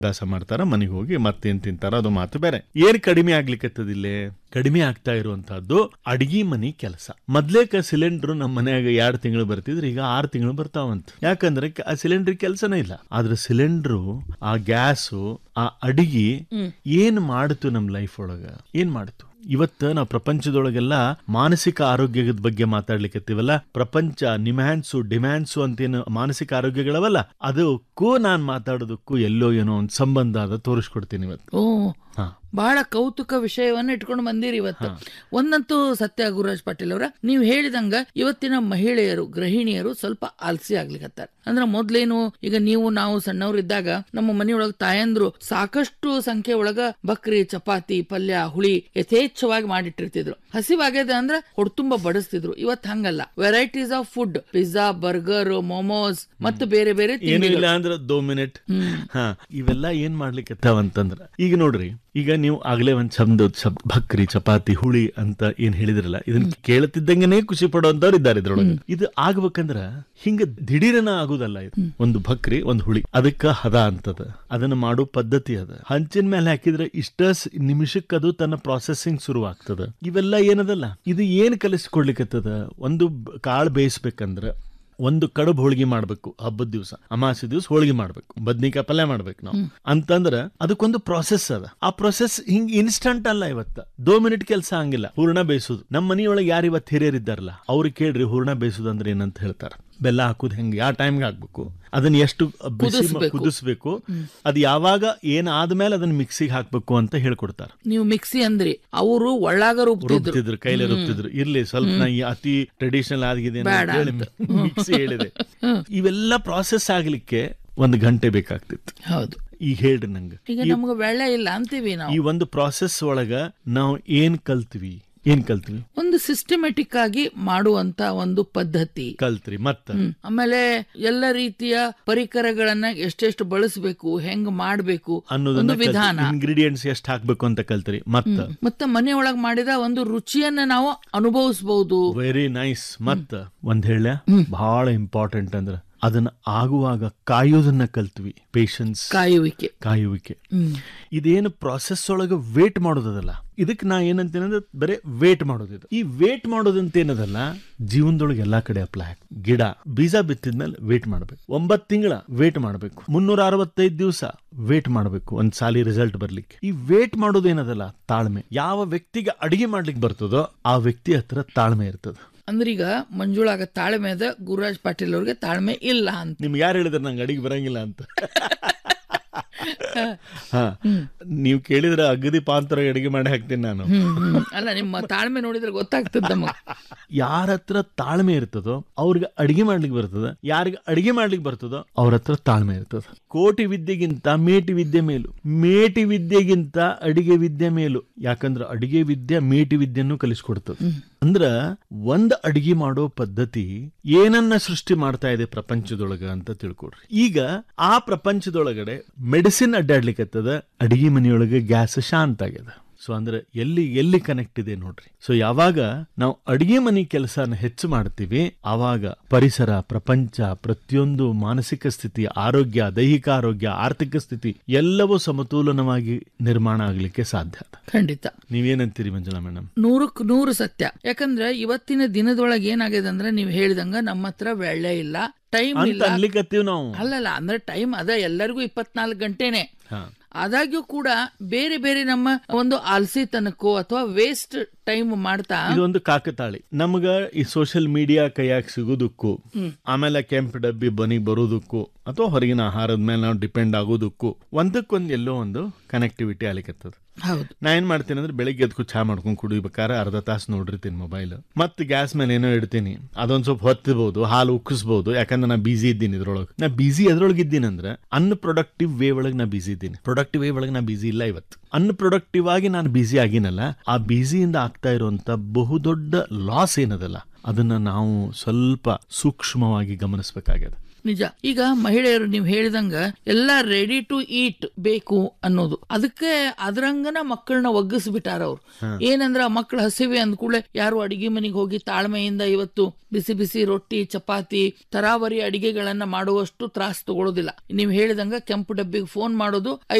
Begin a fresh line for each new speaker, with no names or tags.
ಅಭ್ಯಾಸ ಮಾಡ್ತಾರ ಮನೆಗೆ ಹೋಗಿ ಮತ್ತೇನ್ ತಿಂತಾರ ಅದು ಮಾತು ಬೇರೆ ಏನ್ ಕಡಿಮೆ ಆಗ್ಲಿಕ್ಕತ್ತದಿಲ್ಲೇ ಕಡಿಮೆ ಆಗ್ತಾ ಇರುವಂತಹದ್ದು ಅಡಿಗೆ ಮನಿ ಕೆಲಸ ಮೊದ್ಲೇಕ ಸಿಲಿಂಡರ್ ನಮ್ಮ ಮನ್ಯಾಗ ಎರಡ್ ತಿಂಗಳು ಬರ್ತಿದ್ರೆ ಈಗ ಆರ್ ತಿಂಗಳು ಬರ್ತಾವಂತ ಯಾಕಂದ್ರೆ ಕ- ಆ ಸಿಲಿಂಡರ್ ಕೆಲಸನೇ ಇಲ್ಲ ಆದ್ರೆ ಸಿಲಿಂಡ್ರು ಆ ಗ್ಯಾಸು ಆ ಅಡಿಗೆ ಏನ್ ಮಾಡ್ತು ನಮ್ ಲೈಫ್ ಒಳಗ ಏನ್ ಮಾಡ್ತು ಇವತ್ತು ನಾವು ಪ್ರಪಂಚದೊಳಗೆಲ್ಲ ಮಾನಸಿಕ ಆರೋಗ್ಯದ ಬಗ್ಗೆ ಮಾತಾಡ್ಲಿಕ್ಕತ್ತೀವಲ್ಲ ಪ್ರಪಂಚ ನಿಮ್ಯಾನ್ಸು ಡಿಮ್ಯಾಂಡ್ಸು ಅಂತೇನು ಮಾನಸಿಕ ಆರೋಗ್ಯಗಳವಲ್ಲ ಅದಕ್ಕೂ ನಾನ್ ಮಾತಾಡೋದಕ್ಕೂ ಎಲ್ಲೋ ಏನೋ ಒಂದು ಸಂಬಂಧ ಅದ ತೋರಿಸ್ಕೊಡ್ತೀನಿ ಇವತ್ತು
ಓ
ಹಾ
ಬಹಳ ಕೌತುಕ ವಿಷಯವನ್ನ ಇಟ್ಕೊಂಡು ಬಂದಿರಿ ಇವತ್ತು ಒಂದಂತೂ ಸತ್ಯ ಗುರುರಾಜ್ ಪಾಟೀಲ್ ಅವರ ನೀವು ಹೇಳಿದಂಗ ಇವತ್ತಿನ ಮಹಿಳೆಯರು ಗೃಹಿಣಿಯರು ಸ್ವಲ್ಪ ಆಲ್ಸಿ ಆಗ್ಲಿಕತ್ತಾರ ಅಂದ್ರ ಮೊದ್ಲೇನು ಈಗ ನೀವು ನಾವು ಸಣ್ಣವರಿದ್ದಾಗ ನಮ್ಮ ಮನೆಯೊಳಗ ತಾಯಂದ್ರು ಸಾಕಷ್ಟು ಸಂಖ್ಯೆ ಒಳಗ ಬಕ್ರಿ ಚಪಾತಿ ಪಲ್ಯ ಹುಳಿ ಯಥೇಚ್ಛವಾಗಿ ಮಾಡಿಟ್ಟಿರ್ತಿದ್ರು ಹಸಿವಾಗ್ಯದ ಅಂದ್ರ ಹೊಡ್ತುಂಬ ಬಡಿಸ್ತಿದ್ರು ಇವತ್ ಹಂಗಲ್ಲ varieties of food pizza burger momos ಮತ್ತು ಬೇರೆ ಬೇರೆ
ಏನು
ತಿಂಡಿಗಳು
ಇಲ್ಲ ಅಂದ್ರೆ ದೋ ಮಿನಿಟ್ ಹಾ ಇವೆಲ್ಲ ಏನ್ ಮಾಡ್ಲಿಕ್ಕತ್ತಾವಂತಂದ್ರ ಈಗ ನೋಡ್ರಿ ಈಗ ನೀವು ಆಗ್ಲೇ ಒಂದ್ ಶಬ್ದ ಶಬ್ ಭಕ್ರಿ ಚಪಾತಿ ಹುಳಿ ಅಂತ ಏನ್ ಹೇಳಿದ್ರಲ್ಲ ಇದನ್ನ ಕೇಳುತ್ತಿದ್ದಂಗೆನೆ ಖುಷಿ ಪಡುವಂತವ್ರು ಇದ್ದಾರೆ ಇದ್ರೊಳಗೆ ಇದು ಆಗ್ಬೇಕಂದ್ರ ಹಿಂಗ ದಿಢೀರನ ಆಗುದಲ್ಲ ಇದು ಒಂದು ಭಕ್ರಿ ಒಂದು ಹುಳಿ ಅದಕ್ಕ ಹದ ಅಂತದ ಅದನ್ನ ಮಾಡೋ ಪದ್ಧತಿ ಅದ ಹಂಚಿನ ಮೇಲೆ ಹಾಕಿದ್ರೆ ಇಷ್ಟ ಸ್- ನಿಮಿಷಕ್ಕೆ ಅದು ತನ್ನ ಪ್ರಾಸೆಸಿಂಗ್ ಶುರು ಆಗ್ತದ ಇವೆಲ್ಲ ಏನದಲ್ಲ ಇದು ಏನ್ ಕಲಿಸ್ಕೊಡ್ಲಿಕ್ಕತ್ತದ ಒಂದು ಬ- ಕಾಳು ಬೇಯಿಸ್ಬೇಕಂದ್ರ ಒಂದು ಕಡುಬು ಹೋಳಿಗೆ ಮಾಡ್ಬೇಕು ಹಬ್ಬದ ದಿವಸ ಅಮಾಸೆ ದಿವಸ ಹೋಳಿಗೆ ಮಾಡ್ಬೇಕು ಬದ್ನಿಕಾಯಿ ಪಲ್ಯ ಮಾಡ್ಬೇಕು ನಾವು ಅಂತಂದ್ರ ಅದಕ್ಕೊಂದು ಪ್ರೊಸೆಸ್ ಅದ ಆ ಪ್ರೊಸೆಸ್ ಹಿಂಗ್ ಇನ್ಸ್ಟಂಟ್ ಅಲ್ಲ ಇವತ್ತ ದೋ ಮಿನಿಟ್ ಕೆಲಸ ಹಂಗಿಲ್ಲ ಹೂರ್ಣ ಬೇಯಿಸೋದು ನಮ್ಮ ಮನೆಯೊಳಗೆ ಯಾರು ಇವತ್ತು ಹಿರಿಯರಿದ್ದಾರಲ್ಲ ಅವ್ರಿಗೆ ಕೇಳ್ರಿ ಹೂರ್ಣ ಬೇಯಿಸೋದು ಅಂದ್ರೆ ಏನಂತ ಹೇಳ್ತಾರ ಬೆಲ್ಲ ಹಾಕುದು ಹೆಂಗೆ ಯಾವ ಟೈಮ್ಗೆ ಹಾಕ್ಬೇಕು ಅದನ್ನ ಎಷ್ಟು ಬಿಸಿ ಮ-
ಕುದಿಸ್ಬೇಕು.
ಕುದಿಸ್ಬೇಕು ಅದು ಯಾವಾಗ ಏನ್ ಆದ್ಮೇಲೆ ಅದನ್ನ ಮಿಕ್ಸಿಗೆ ಹಾಕ್ಬೇಕು ಅಂತ ಹೇಳ್ಕೊಡ್ತಾರ
ನೀವು ಮಿಕ್ಸಿ ಅಂದ್ರಿ ಅವರು ಒಳ್ಳಾಗ ರುಬ್ತಿದ್ರು
ರುಬ್ತಿದ್ರು ಕೈಲೇ ರುಬ್ತಿದ್ರು ಇರ್ಲಿ ಸ್ವಲ್ಪ ನಾ ಈ ಅತಿ ಟ್ರೆಡಿಷನಲ್ ಆಗಿದೆ ಅಂತ
ಬೇಡ
ಹೇಳಿ ಮಿಕ್ಸಿ ಹೇಳಿದೆ ಇವೆಲ್ಲ ಪ್ರಾಸೆಸ್ ಆಗ್ಲಿಕ್ಕೆ ಒಂದು ಗಂಟೆ ಬೇಕಾಗ್ತಿತ್ತು
ಹೌದು
ಈಗ ಹೇಳ್ರಿ ನಂಗೆ
ಈಗ ನಮ್ಗೆ ಬೆಳ್ಳ ಇಲ್ಲ ಅಂತೀವಿ ನಾವು
ಈ ಒಂದು ಪ್ರಾಸೆಸ್ ಒಳಗ ನಾವು ಏನ್ ಕಲ್ತ್ವಿ ಏನ್ ಕಲ್ತ್ವಿ
ಒಂದು ಸಿಸ್ಟಮೆಟಿಕ್ ಆಗಿ ಮಾಡುವಂತ ಒಂದು ಪದ್ಧತಿ
ಕಲ್ತ್ರಿ ಮತ್ತ
ಹ್ಮ್. ಆಮೇಲೆ ಎಲ್ಲ ರೀತಿಯ ಪರಿಕರಗಳನ್ನ ಎಷ್ಟೆಷ್ಟು ಬಳಸಬೇಕು ಹೆಂಗ್ ಮಾಡ್ಬೇಕು ಒಂದು
ಅನ್ನೋದನ್ನ
ವಿಧಾನ
ಇಂಗ್ರೀಡಿಯೆಂಟ್ಸ್ ಎಷ್ಟ್ ಹಾಕ್ಬೇಕು ಅಂತ ಕಲ್ತ್ರಿ ಮತ್ತ
ಮತ್ತೆ ಮನೆಯೊಳಗ್ ಮಾಡಿದ ಒಂದು ರುಚಿಯನ್ನ ನಾವು ಅನುಭವಿಸಬಹುದು
ವೆರಿ ನೈಸ್ ಮತ್ತ ಒಂದ್ ಹೇಳ ಬಹಳ ಇಂಪಾರ್ಟೆಂಟ್ ಅಂದ್ರ ಅದನ್ನ ಆಗುವಾಗ ಕಾಯೋದನ್ನ ಕಲ್ತ್ವಿ ಪೇಶನ್ಸ್
ಕಾಯುವಿಕೆ
ಕಾಯುವಿಕೆ
ಹ್ಮ್.
ಇದೇನು ಪ್ರಾಸೆಸ್ ಒಳಗೆ ವೇಟ್ ಮಾಡೋದಲ್ಲ ಇದಕ್ಕೆ ನಾ ಏನಂತೇನೆ ಅಂದ್ರೆ ಬರೇ ವೇಟ್ ಮಾಡೋದಿದು ಈ ವೇಟ್ ಮಾಡೋದಂತ ಏನದಲ್ಲ ಜೀವನದೊಳಗೆ ಎಲ್ಲಾ ಕಡೆ ಅಪ್ಲೈ ಆಗ್ ಗಿಡ ಬೀಜ ಬಿತ್ತಿದ್ಮೇಲೆ ವೇಟ್ ಮಾಡ್ಬೇಕು ಒಂಬತ್ ತಿಂಗಳ ವೇಟ್ ಮಾಡ್ಬೇಕು ಮುನ್ನೂರ ಅರವತ್ತೈದು ದಿವಸ ವೇಟ್ ಮಾಡ್ಬೇಕು ಒಂದ್ ಸಾಲಿ ರಿಸಲ್ಟ್ ಬರ್ಲಿಕ್ಕೆ ಈ ವೇಟ್ ಮಾಡೋದೇನದಲ್ಲ ತಾಳ್ಮೆ ಯಾವ ವ್ಯಕ್ತಿಗೆ ಅಡಿಗೆ ಮಾಡ್ಲಿಕ್ಕೆ ಬರ್ತದೋ ಆ ವ್ಯಕ್ತಿ ಹತ್ರ ತಾಳ್ಮೆ ಇರ್ತದ
ಅಂದ್ರೀಗ ಮಂಜುಳಾಗ ತಾಳ್ಮೆ ಅದ ಗುರುರಾಜ್ ಪಾಟೀಲ್ ಅವ್ರಿಗೆ ತಾಳ್ಮೆ ಇಲ್ಲ ಅಂತ
ನಿಮ್ಗೆ ಯಾರು ಹೇಳಿದ್ರೆ ನಂಗೆ ಅಡಿಗೆ ಬರಂಗಿಲ್ಲ ಅಂತ ಹಾ ನೀವು ಕೇಳಿದ್ರೆ ಅಗದಿ ಪಾಂತರ ಅಡಿಗೆ ಮಾಡಿ ಹಾಕ್ತೀನಿ ನಾನು
ಹ್ಮ್, ಹ್ಮ್. ಅಲ್ಲ ನಿಮ್ಮ ತಾಳ್ಮೆ ನೋಡಿದ್ರೆ ಗೊತ್ತಾಗ್ತದ ನಮಗ
ಯಾರ ಹತ್ರ ತಾಳ್ಮೆ ಇರ್ತದೋ ಅವ್ರಿಗೆ ಅಡಿಗೆ ಮಾಡ್ಲಿಕ್ಕೆ ಬರ್ತದ ಯಾರಿಗೆ ಅಡಿಗೆ ಮಾಡ್ಲಿಕ್ಕೆ ಬರ್ತದೋ ಅವ್ರ ಹತ್ರ ತಾಳ್ಮೆ ಇರ್ತದ ಕೋಟಿ ವಿದ್ಯೆಗಿಂತ ಮೇಟಿ ವಿದ್ಯೆ ಮೇಲು ಮೇಟಿ ವಿದ್ಯೆಗಿಂತ ಅಡಿಗೆ ವಿದ್ಯೆ ಮೇಲು ಯಾಕಂದ್ರ ಅಡಿಗೆ ವಿದ್ಯೆ ಮೇಟಿ ವಿದ್ಯೆಯನ್ನು ಕಲಿಸ್ಕೊಡ್ತದ ಅಂದ್ರ ಒಂದ್ ಅಡಿಗೆ ಮಾಡೋ ಪದ್ಧತಿ ಏನನ್ನ ಸೃಷ್ಟಿ ಮಾಡ್ತಾ ಇದೆ ಪ್ರಪಂಚದೊಳಗ ಅಂತ ತಿಳ್ಕೊಡ್ರಿ ಈಗ ಆ ಪ್ರಪಂಚದೊಳಗಡೆ ಮೆಡಿಸಿನ್ ಅಡ್ಡಾಡ್ಲಿಕ್ಕತ್ತದ ಅಡಿಗೆ ಮನೆಯೊಳಗೆ ಗ್ಯಾಸ್ ಶಾಂತ ಆಗ್ಯದ ಸೊ ಅಂದ್ರೆ ಎಲ್ಲಿ ಎಲ್ಲಿ ಕನೆಕ್ಟ್ ಇದೆ ನೋಡ್ರಿ ಸೊ ಯಾವಾಗ ನಾವು ಅಡಿಗೆ ಮನೆ ಕೆಲಸನ ಹೆಚ್ಚು ಮಾಡ್ತೀವಿ ಆವಾಗ ಪರಿಸರ ಪ್ರಪಂಚ ಪ್ರತಿಯೊಂದು ಮಾನಸಿಕ ಸ್ಥಿತಿ ಆರೋಗ್ಯ ದೈಹಿಕ ಆರೋಗ್ಯ ಆರ್ಥಿಕ ಸ್ಥಿತಿ ಎಲ್ಲವೂ ಸಮತೋಲನವಾಗಿ ನಿರ್ಮಾಣ ಆಗ್ಲಿಕ್ಕೆ ಸಾಧ್ಯ ಅದ
ಖಂಡಿತ
ನೀವೇನಂತೀರಿ ಮಂಜುಳಾ ಮೇಡಮ್
ನೂರಕ್ ನೂರು ಸತ್ಯ ಯಾಕಂದ್ರೆ ಇವತ್ತಿನ ದಿನದೊಳಗೆ ಏನಾಗಿದೆ ಅಂದ್ರೆ ನೀವು ಹೇಳಿದಂಗ ನಮ್ಮ ಹತ್ರ ವೆಳ್ಳೆ ಇಲ್ಲ ಟೈಮ್
ಅಂತ
ಇಲ್ಲ
ಅನ್ಲಿಕ್ಕತ್ತೀವಿ ನಾವು
ಅಲ್ಲಲ್ಲ ಅಂದ್ರೆ ಟೈಮ್ ಅದ ಎಲ್ಲರಿಗೂ ಇಪ್ಪತ್ನಾಲ್ಕು ಗಂಟೆನೆ
ಹಾ
ಆದಾಗ್ಯೂ ಕೂಡ ಬೇರೆ ಬೇರೆ ನಮ್ಮ ಒಂದು ಆಲ್ಸಿತನಕ್ಕೋ ಅಥವಾ ವೇಸ್ಟ್ ಟೈಮ್ ಮಾಡ್ತಾ
ಇದೊಂದು ಕಾಕತಾಳಿ ನಮಗ ಈ ಸೋಷಿಯಲ್ ಮೀಡಿಯಾ ಕೈಯಾಗ ಸಿಗೋದಕ್ಕೂ ಆಮೇಲೆ ಕೆಂಪು ಡಬ್ಬಿ ಬನಿಗೆ ಬರೋದಕ್ಕೂ ಅಥವಾ ಹೊರಗಿನ ಆಹಾರದ ಮೇಲೆ ನಾವು ಡಿಪೆಂಡ್ ಆಗೋದಕ್ಕೂ ಒಂದಕ್ಕೊಂದು ಎಲ್ಲೋ ಒಂದು ಕನೆಕ್ಟಿವಿಟಿ ಆಲಿಕತ್ತದ
ಹೌದು
ನಾ ಏನ್ ಮಾಡ್ತೀನಿ ಅಂದ್ರೆ ಬೆಳಿಗ್ಗೆ ಎದ್ಕು ಚಾ ಮಾಡ್ಕೊಂಡು ಕುಡಿಬೇಕಾದ್ರೆ ಅರ್ಧ ತಾಸು ನೋಡಿರ್ತೀನಿ ಮೊಬೈಲ್ ಮತ್ತೆ ಗ್ಯಾಸ್ ಮೇಲೆ ಏನೋ ಇಡ್ತೀನಿ ಅದೊಂದ್ ಸ್ವಲ್ಪ ಹೊತ್ತಬಹುದು ಹಾಲು ಉಕ್ಕಿಸ್ಬಹುದು ಯಾಕಂದ್ರೆ ನಾ ಬಿಸಿ ಇದ್ದೀನಿ ಇದ್ರೊಳಗೆ ನಾ ಬಿಸಿ ಎದ್ರೊಳಗೆ ಇದ್ದೀನಿ ಅಂದ್ರೆ ಅನ್ಪ್ರೊಡಕ್ಟಿವ್ ವೇ ಒಳಗೆ ನಾ ಬಿಸಿ ಇದ್ದೀನಿ ಪ್ರೊಡಕ್ಟಿವ್ ವೇ ಒಳಗೆ ನಾ ಬಿಸಿ ಇಲ್ಲ ಇವತ್ತು ಅನ್ಪ್ರೊಡಕ್ಟಿವ್ ಆಗಿ ನಾನು ಬಿಸಿ ಆಗಿನಲ್ಲ ಆ ಬಿಸಿಯಿಂದ ಆಗ್ತಾ ಇರುವಂತ ಬಹುದೊಡ್ಡ ಲಾಸ್ ಏನದಲ್ಲ ಅದನ್ನ ನಾವು ಸ್ವಲ್ಪ ಸೂಕ್ಷ್ಮವಾಗಿ ಗಮನಿಸಬೇಕಾಗ್ಯದ
ನಿಜ ಈಗ ಮಹಿಳೆಯರು ನೀವು ಹೇಳಿದಂಗ ಎಲ್ಲಾ ರೆಡಿ ಟು ಈಟ್ ಬೇಕು ಅನ್ನೋದು ಅದಕ್ಕೆ ಅದ್ರಂಗನ ಮಕ್ಕಳನ್ನ ಒಗ್ಗಿಸ್ಬಿಟ್ಟಾರ ಅವ್ರು ಏನಂದ್ರ ಆ ಮಕ್ಕಳು ಹಸಿವೆ ಅಂದ್ಕೂಡ್ಲೆ ಯಾರು ಅಡಿಗೆ ಮನೆಗೆ ಹೋಗಿ ತಾಳ್ಮೆಯಿಂದ ಇವತ್ತು ಬಿಸಿ ಬಿಸಿ ರೊಟ್ಟಿ ಚಪಾತಿ ತರಾವರಿ ಅಡಿಗೆಗಳನ್ನ ಮಾಡುವಷ್ಟು ತ್ರಾಸ್ ತಗೊಳ್ಳೋದಿಲ್ಲ ನೀವು ಹೇಳಿದಂಗ ಕೆಂಪು ಡಬ್ಬಿಗೆ ಫೋನ್ ಮಾಡೋದು